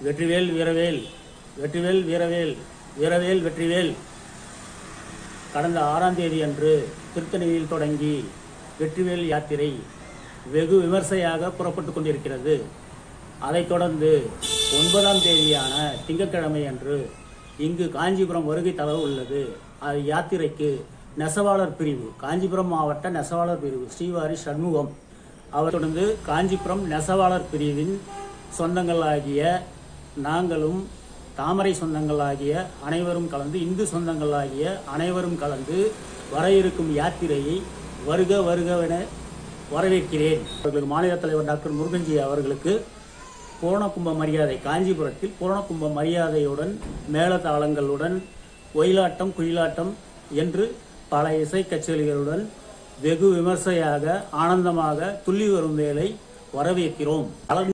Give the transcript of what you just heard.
வெற்றிவேல் வீரவேல் வெற்றிவேல் வீரவேல் வீரவேல் வெற்றிவேல் கடந்த ஆறாம் தேதி அன்று திருத்தணியில் தொடங்கி வெற்றிவேல் யாத்திரை வெகு விமர்சையாக புறப்பட்டு கொண்டிருக்கிறது அதைத் தொடர்ந்து ஒன்பதாம் தேதியான திங்கட்கிழமை அன்று இங்கு காஞ்சிபுரம் வருகை தர உள்ளது அது யாத்திரைக்கு நெசவாளர் பிரிவு காஞ்சிபுரம் மாவட்ட நெசவாளர் பிரிவு ஸ்ரீவாரி சண்முகம் அவர் தொடர்ந்து காஞ்சிபுரம் நெசவாளர் பிரிவின் சொந்தங்களாகிய நாங்களும் தாமரை சொந்தங்களாகிய அனைவரும் கலந்து இந்து சொந்தங்களாகிய அனைவரும் கலந்து வர இருக்கும் யாத்திரையை வருக வருகவென வரவேற்கிறேன் அவர்களுக்கு மாநில தலைவர் டாக்டர் முருகன்ஜி அவர்களுக்கு பூரணகும்ப மரியாதை காஞ்சிபுரத்தில் பூரணகும்ப மரியாதையுடன் மேளதாளங்களுடன் ஒயிலாட்டம் குயிலாட்டம் என்று பல இசை கச்சேரிகளுடன் வெகு விமர்சையாக ஆனந்தமாக துள்ளி வரும் வேளை வரவேற்கிறோம்